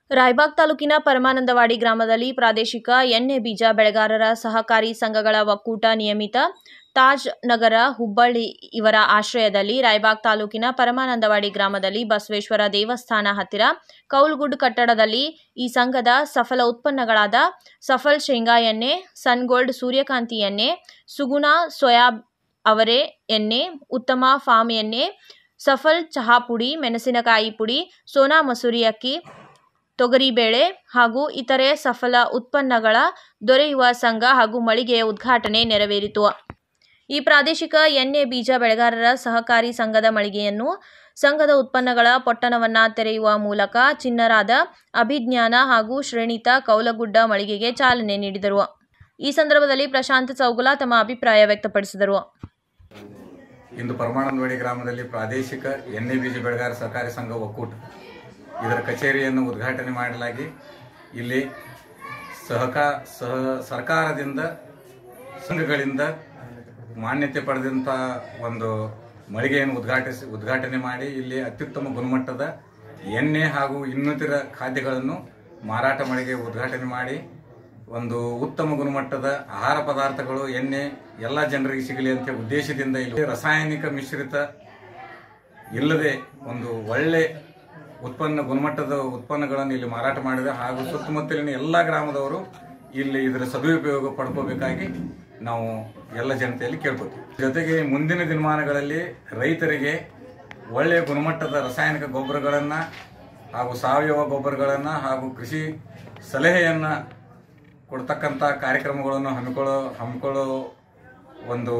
ರಾಯಬಾಗ್ ತಾಲೂಕಿನ ಪರಮಾನಂದವಾಡಿ ಗ್ರಾಮದಲ್ಲಿ ಪ್ರಾದೇಶಿಕ ಎಣ್ಣೆ ಬೀಜ ಬೆಳೆಗಾರರ ಸಹಕಾರಿ ಸಂಘಗಳ ಒಕ್ಕೂಟ ನಿಯಮಿತ ತಾಜ್ ನಗರ ಹುಬ್ಬಳ್ಳಿ ಇವರ ಆಶ್ರಯದಲ್ಲಿ ರಾಯಬಾಗ್ ತಾಲೂಕಿನ ಪರಮಾನಂದವಾಡಿ ಗ್ರಾಮದಲ್ಲಿ ಬಸವೇಶ್ವರ ದೇವಸ್ಥಾನ ಹತ್ತಿರ ಕೌಲ್ಗುಡ್ ಕಟ್ಟಡದಲ್ಲಿ ಈ ಸಂಘದ ಸಫಲ ಉತ್ಪನ್ನಗಳಾದ ಸಫಲ್ ಶೇಂಗಾ ಎಣ್ಣೆ ಸನ್ಗೋಲ್ಡ್ ಸೂರ್ಯಕಾಂತಿ ಎಣ್ಣೆ ಸುಗುಣ ಸೋಯಾ ಅವರೆ ಎಣ್ಣೆ ಉತ್ತಮ ಫಾರ್ಮ್ ಎಣ್ಣೆ ಸಫಲ್ ಚಹಾ ಪುಡಿ ಮೆಣಸಿನಕಾಯಿ ಪುಡಿ ಸೋನಾ ಮಸೂರಿ ಅಕ್ಕಿ ತೊಗರಿಬೇಳೆ ಹಾಗೂ ಇತರೆ ಸಫಲ ಉತ್ಪನ್ನಗಳ ದೊರೆಯುವ ಸಂಘ ಹಾಗೂ ಮಳಿಗೆಯ ಉದ್ಘಾಟನೆ ನೆರವೇರಿತು ಈ ಪ್ರಾದೇಶಿಕ ಎಣ್ಣೆ ಬೀಜ ಬೆಳೆಗಾರರ ಸಹಕಾರಿ ಸಂಘದ ಮಳಿಗೆಯನ್ನು ಸಂಘದ ಉತ್ಪನ್ನಗಳ ಪೊಟ್ಟಣವನ್ನ ತೆರೆಯುವ ಮೂಲಕ ಚಿನ್ನರಾದ ಅಭಿಜ್ಞಾನ ಹಾಗೂ ಶ್ರೇಣಿತ ಕೌಲಗುಡ್ಡ ಮಳಿಗೆಗೆ ಚಾಲನೆ ನೀಡಿದರು ಈ ಸಂದರ್ಭದಲ್ಲಿ ಪ್ರಶಾಂತ್ ಚೌಗುಲ ತಮ್ಮ ಅಭಿಪ್ರಾಯ ವ್ಯಕ್ತಪಡಿಸಿದರು ಇಂದು ಪರಮಾನಂದವಾಡಿ ಗ್ರಾಮದಲ್ಲಿ ಪ್ರಾದೇಶಿಕ ಎಣ್ಣೆ ಬೀಜ ಬೆಳೆಗಾರ ಸಹಕಾರಿ ಸಂಘ ಒಕ್ಕೂಟ ಇದರ ಕಚೇರಿಯನ್ನು ಉದ್ಘಾಟನೆ ಮಾಡಲಾಗಿ ಇಲ್ಲಿ ಸಹಕಾ ಸಹ ಸರ್ಕಾರದಿಂದ ಸಂಘಗಳಿಂದ ಮಾನ್ಯತೆ ಪಡೆದಂಥ ಒಂದು ಮಳಿಗೆಯನ್ನು ಉದ್ಘಾಟಿಸಿ ಉದ್ಘಾಟನೆ ಮಾಡಿ ಇಲ್ಲಿ ಅತ್ಯುತ್ತಮ ಗುಣಮಟ್ಟದ ಎಣ್ಣೆ ಹಾಗೂ ಇನ್ನಿತರ ಖಾದ್ಯಗಳನ್ನು ಮಾರಾಟ ಮಳಿಗೆ ಉದ್ಘಾಟನೆ ಮಾಡಿ ಒಂದು ಉತ್ತಮ ಗುಣಮಟ್ಟದ ಆಹಾರ ಪದಾರ್ಥಗಳು ಎಣ್ಣೆ ಎಲ್ಲ ಜನರಿಗೆ ಸಿಗಲಿ ಅಂತ ಉದ್ದೇಶದಿಂದ ಇಲ್ಲಿ ರಾಸಾಯನಿಕ ಮಿಶ್ರಿತ ಇಲ್ಲದೆ ಒಂದು ಒಳ್ಳೆ ಉತ್ಪನ್ನ ಗುಣಮಟ್ಟದ ಉತ್ಪನ್ನಗಳನ್ನು ಇಲ್ಲಿ ಮಾರಾಟ ಮಾಡಿದೆ ಹಾಗೂ ಸುತ್ತಮುತ್ತಲಿನ ಎಲ್ಲ ಗ್ರಾಮದವರು ಇಲ್ಲಿ ಇದರ ಸದುಪಯೋಗ ಪಡ್ಕೋಬೇಕಾಗಿ ನಾವು ಎಲ್ಲ ಜನತೆಯಲ್ಲಿ ಕೇಳ್ಕೊತೀವಿ ಜೊತೆಗೆ ಮುಂದಿನ ದಿನಮಾನಗಳಲ್ಲಿ ರೈತರಿಗೆ ಒಳ್ಳೆಯ ಗುಣಮಟ್ಟದ ರಾಸಾಯನಿಕ ಗೊಬ್ಬರಗಳನ್ನು ಹಾಗೂ ಸಾವಯವ ಗೊಬ್ಬರಗಳನ್ನು ಹಾಗೂ ಕೃಷಿ ಸಲಹೆಯನ್ನು ಕೊಡ್ತಕ್ಕಂಥ ಕಾರ್ಯಕ್ರಮಗಳನ್ನು ಹಮ್ಮಿಕೊಳ್ಳೋ ಹಮ್ಮಿಕೊಳ್ಳೋ ಒಂದು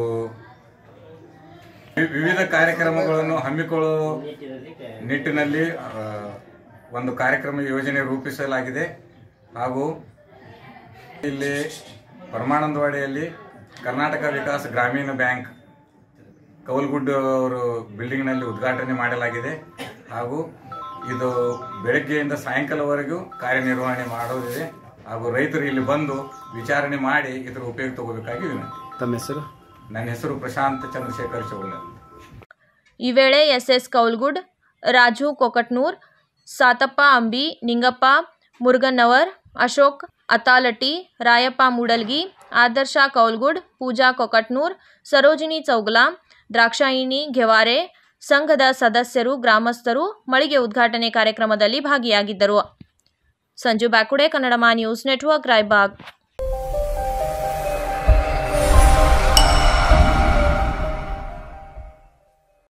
ವಿ- ವಿವಿಧ ಕಾರ್ಯಕ್ರಮಗಳನ್ನು ಹಮ್ಮಿಕೊಳ್ಳೋ ನಿಟ್ಟಿನಲ್ಲಿ ಆ, ಒಂದು ಕಾರ್ಯಕ್ರಮ ಯೋಜನೆ ರೂಪಿಸಲಾಗಿದೆ ಹಾಗೂ ಇಲ್ಲಿ ಪರಮಾನಂದವಾಡಿಯಲ್ಲಿ ಕರ್ನಾಟಕ ವಿಕಾಸ ಗ್ರಾಮೀಣ ಬ್ಯಾಂಕ್ ಕೌಲ್ಗುಡ್ ಅವರು ಬಿಲ್ಡಿಂಗ್ನಲ್ಲಿ ಉದ್ಘಾಟನೆ ಮಾಡಲಾಗಿದೆ ಹಾಗೂ ಇದು ಬೆಳಗ್ಗೆಯಿಂದ ಸಾಯಂಕಾಲವರೆಗೂ ಕಾರ್ಯನಿರ್ವಹಣೆ ಮಾಡೋದಿದೆ ಹಾಗೂ ರೈತರು ಇಲ್ಲಿ ಬಂದು ವಿಚಾರಣೆ ಮಾಡಿ ಇದರ ಉಪಯೋಗ ತಗೋಬೇಕಾಗಿ ವಿನಂತಿ ತಮ್ಮ ಹೆಸರು ನನ್ನ ಹೆಸರು ಪ್ರಶಾಂತ್ ಚಂದ್ರಶೇಖರ್ ಚೌಲ ಈ ವೇಳೆ ಎಸ್ಎಸ್ ಕೌಲ್ಗುಡ್ ರಾಜು ಕೊಕಟ್ನೂರ್ ಸಾತಪ್ಪ ಅಂಬಿ ನಿಂಗಪ್ಪ ಮುರುಗನ್ನವರ್ ಅಶೋಕ್ ಅತಾಲಟಿ ರಾಯಪ್ಪ ಮೂಡಲ್ಗಿ ಆದರ್ಶ ಕೌಲ್ಗುಡ್ ಪೂಜಾ ಕೊಕಟ್ನೂರ್ ಸರೋಜಿನಿ ಚೌಗಲಾ ದ್ರಾಕ್ಷಾಯಿಣಿ ಘೆವಾರೆ ಸಂಘದ ಸದಸ್ಯರು ಗ್ರಾಮಸ್ಥರು ಮಳಿಗೆ ಉದ್ಘಾಟನೆ ಕಾರ್ಯಕ್ರಮದಲ್ಲಿ ಭಾಗಿಯಾಗಿದ್ದರು ಸಂಜು ಬ್ಯಾಕುಡೆ ಕನ್ನಡಮ ನ್ಯೂಸ್ ನೆಟ್ವರ್ಕ್ ರಾಯಬಾಗ್